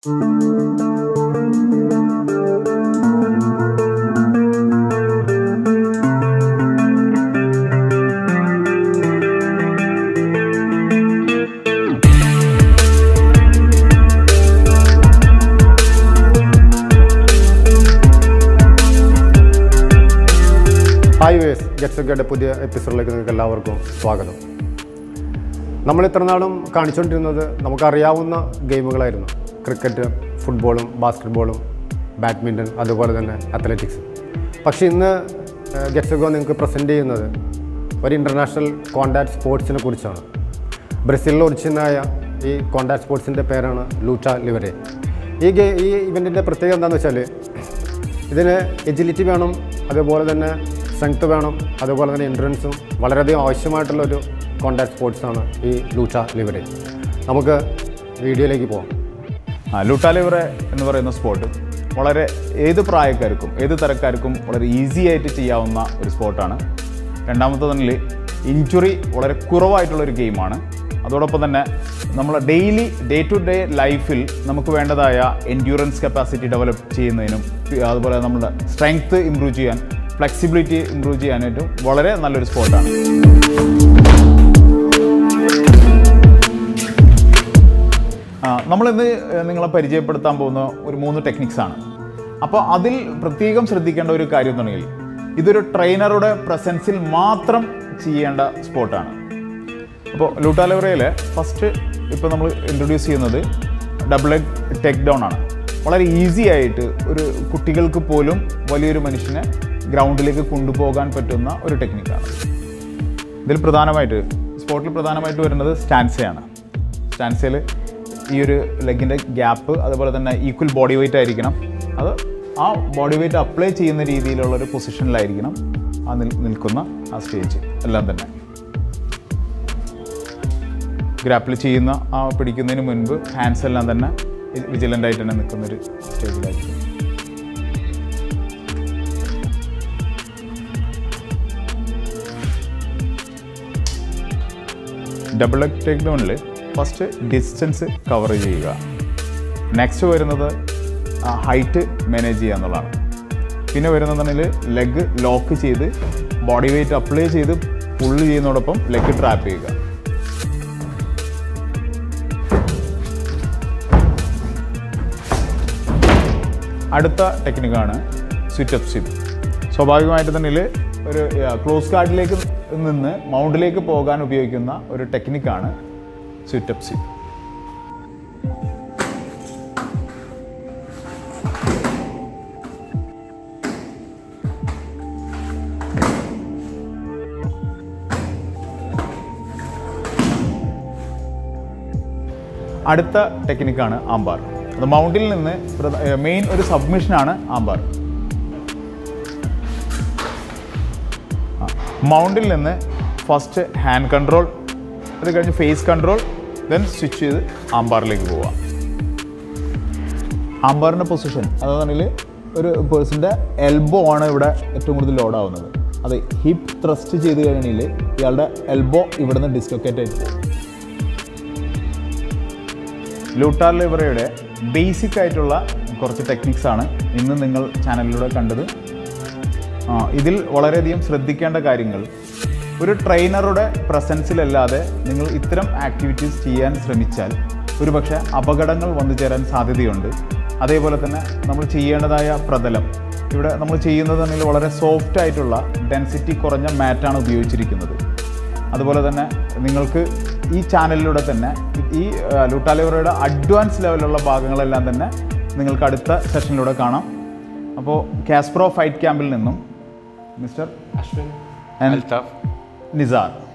hi vase ഗെറ്റ്സൊക്കെയുടെ പുതിയ എപ്പിസോഡിലേക്ക് നിങ്ങൾക്ക് എല്ലാവർക്കും സ്വാഗതം നമ്മൾ ഇത്ര നാളും കാണിച്ചുകൊണ്ടിരുന്നത് നമുക്കറിയാവുന്ന ഗെയിമുകളായിരുന്നു ക്രിക്കറ്റ് ഫുട്ബോളും ബാസ്കറ്റ്ബോളും ബാഡ്മിൻ്റൺ അതുപോലെ തന്നെ അത്ലറ്റിക്സ് പക്ഷേ ഇന്ന് ഗെറ്റ്സൊക്കെ നിങ്ങൾക്ക് പ്രസൻറ്റ് ചെയ്യുന്നത് ഒരു ഇൻ്റർനാഷണൽ കോണ്ടാക്ട് സ്പോർട്സിനെ കുറിച്ചാണ് ബ്രസീലിൽ ഒറിജിനായ ഈ കോണ്ടാക്ട് സ്പോർട്സിൻ്റെ പേരാണ് ലൂച്ച ലിവരെ ഈ ഗെ ഈ ഇവൻറ്റിൻ്റെ പ്രത്യേകത എന്താണെന്ന് വെച്ചാൽ ഇതിന് എജിലിറ്റി വേണം അതുപോലെ തന്നെ സ്ട്രെങ്ത് വേണം അതുപോലെ തന്നെ എൻട്രൻസും വളരെയധികം ആവശ്യമായിട്ടുള്ള ഒരു കോണ്ടാക്ട് സ്പോർട്സാണ് ഈ ലൂച്ച ലിവരെ നമുക്ക് വീഡിയോയിലേക്ക് പോകാം ആ ലുട്ടാലിവറെ എന്ന് പറയുന്ന സ്പോർട്ട് വളരെ ഏത് പ്രായക്കാർക്കും ഏത് തരക്കാർക്കും വളരെ ഈസി ആയിട്ട് ചെയ്യാവുന്ന ഒരു സ്പോർട്ടാണ് രണ്ടാമത്തെ തന്നെ ഇഞ്ചുറി വളരെ കുറവായിട്ടുള്ള ഒരു ഗെയിമാണ് അതോടൊപ്പം തന്നെ നമ്മൾ ഡെയിലി ഡേ ടു ഡേ ലൈഫിൽ നമുക്ക് വേണ്ടതായ എൻഡ്യൂറൻസ് കപ്പാസിറ്റി ഡെവലപ്പ് ചെയ്യുന്നതിനും പി- അതുപോലെ നമ്മുടെ സ്ട്രെങ്ത് ഇമ്പ്രൂവ് ചെയ്യാൻ ഫ്ലെക്സിബിലിറ്റി ഇമ്പ്രൂവ് ചെയ്യാനായിട്ടും വളരെ നല്ലൊരു സ്പോർട്ടാണ് ആ, നമ്മളിന്ന് നിങ്ങളെ പരിചയപ്പെടുത്താൻ പോകുന്ന ഒരു മൂന്ന് ടെക്നിക്സ് ആണ് അപ്പോൾ അതിൽ പ്രത്യേകം ശ്രദ്ധിക്കേണ്ട ഒരു കാര്യം എന്നുണ്ടെങ്കിൽ ഇതൊരു ട്രെയിനറുടെ പ്രസൻസിൽ മാത്രം ചെയ്യേണ്ട സ്പോർട്ടാണ് അപ്പോൾ ലൂട്ടാലവറയിൽ ഫസ്റ്റ് ഇപ്പോൾ നമ്മൾ ഇൻട്രൊഡ്യൂസ് ചെയ്യുന്നത് ഡബിൾ എഗ് ടേക്ക് ഡൗൺ ആണ് വളരെ ഈസി ആയിട്ട് ഒരു കുട്ടികൾക്ക് പോലും വലിയൊരു മനുഷ്യനെ ഗ്രൗണ്ടിലേക്ക് കൊണ്ടുപോകാൻ പറ്റുന്ന ഒരു ടെക്നിക്കാണ് ഇതിൽ പ്രധാനമായിട്ട് സ്പോർട്ടിൽ പ്രധാനമായിട്ട് വരുന്നത് സ്റ്റാൻസയാണ് സ്റ്റാൻസയിൽ ഈ ഒരു ലെഗിൻ്റെ ഗ്യാപ്പ് അതുപോലെ തന്നെ ഈക്വൽ ബോഡി വെയിറ്റ് ആയിരിക്കണം അത് ആ ബോഡി വെയിറ്റ് അപ്ലൈ ചെയ്യുന്ന രീതിയിലുള്ള ഒരു പൊസിഷനിലായിരിക്കണം ആ നിൽ നിൽക്കുന്ന ആ സ്റ്റേജ് എല്ലാം തന്നെ ഗ്രാപ്പിൽ ചെയ്യുന്ന ആ പിടിക്കുന്നതിന് മുൻപ് ഹാൻഡ്സ് എല്ലാം തന്നെ വിജിലൻ്റ് ആയിട്ട് തന്നെ നിൽക്കുന്ന ഒരു സ്റ്റേജിലായിരിക്കും ഡബിൾ ലെഗ് ടേക്ക് ഡൗണിൽ ഫസ്റ്റ് ഡിസ്റ്റൻസ് കവർ ചെയ്യുക നെക്സ്റ്റ് വരുന്നത് ഹൈറ്റ് മാനേജ് ചെയ്യുക എന്നുള്ളതാണ് പിന്നെ വരുന്നതെങ്കിൽ ലെഗ് ലോക്ക് ചെയ്ത് ബോഡി വെയിറ്റ് അപ്ലൈ ചെയ്ത് പുള്ള് ചെയ്യുന്നതോടൊപ്പം ലെഗ് ട്രാപ്പ് ചെയ്യുക അടുത്ത ടെക്നിക്കാണ് സ്വിച്ച് അപ്പ് സ്വിപ്പ് സ്വാഭാവികമായിട്ട് തന്നെ ഇതില് ഒരു ക്ലോസ് കാർഡിലേക്ക് നിന്ന് മൗണ്ടിലേക്ക് പോകാൻ ഉപയോഗിക്കുന്ന ഒരു ടെക്നിക്കാണ് സ്വിറ്റ് അപ്പ് സ്വിപ്പ് അടുത്ത ടെക്നിക്കാണ് ആംബാർ അത് മൗണ്ടിൽ നിന്ന് മെയിൻ ഒരു സബ്മിഷനാണ് ആംബാർ മൗണ്ടിൽ നിന്ന് ഫസ്റ്റ് ഹാൻഡ് കൺട്രോൾ അത് കഴിഞ്ഞ് ഫേസ് കൺട്രോൾ ദെൻ സ്വിച്ച് ചെയ്ത് ആംബാറിലേക്ക് പോവുക ആംബാറിൻ്റെ പൊസിഷൻ അതാണെങ്കിൽ ഒരു പേഴ്സൻ്റെ എൽബോ ആണ് ഇവിടെ ഏറ്റവും കൂടുതൽ ലോഡ് ആവുന്നത് അത് ഹിപ്പ് ത്രസ്റ്റ് ചെയ്ത് കഴിഞ്ഞാൽ ഇയാളുടെ എൽബോ ഇവിടെ നിന്ന് ഡിസ്ലൊക്കേറ്റ് ആയിട്ട് പോകും ലൂട്ടാർ ലിവറയുടെ ബേസിക് ആയിട്ടുള്ള കുറച്ച് ടെക്നിക്സ് ആണ് ഇന്ന് നിങ്ങൾ ചാനലിലൂടെ കണ്ടത് ആ, ഇതിൽ വളരെയധികം ശ്രദ്ധിക്കേണ്ട കാര്യങ്ങൾ ഒരു ട്രെയിനറുടെ പ്രസൻസിലല്ലാതെ നിങ്ങൾ ഇത്തരം ആക്ടിവിറ്റീസ് ചെയ്യാൻ ശ്രമിച്ചാൽ ഒരുപക്ഷെ അപകടങ്ങൾ വന്നു ചേരാൻ സാധ്യതയുണ്ട് അതേപോലെ തന്നെ നമ്മൾ ചെയ്യേണ്ടതായ പ്രതലം ഇവിടെ നമ്മൾ ചെയ്യുന്നത് തന്നെ വളരെ സോഫ്റ്റ് ആയിട്ടുള്ള ഡെൻസിറ്റി കുറഞ്ഞ മാറ്റാണ് ഉപയോഗിച്ചിരിക്കുന്നത് അതുപോലെ തന്നെ നിങ്ങൾക്ക് ഈ ചാനലിലൂടെ തന്നെ ഈ ലൂട്ടാലിവറയുടെ അഡ്വാൻസ് ലെവലുള്ള ഭാഗങ്ങളെല്ലാം തന്നെ നിങ്ങൾക്ക് അടുത്ത സെഷനിലൂടെ കാണാം അപ്പോൾ കാസ്പ്രോ ഫൈറ്റ് ക്യാമ്പിൽ നിന്നും മിസ്റ്റർ അശ്വിൻ And- അൽത്താഫ് നിസാർ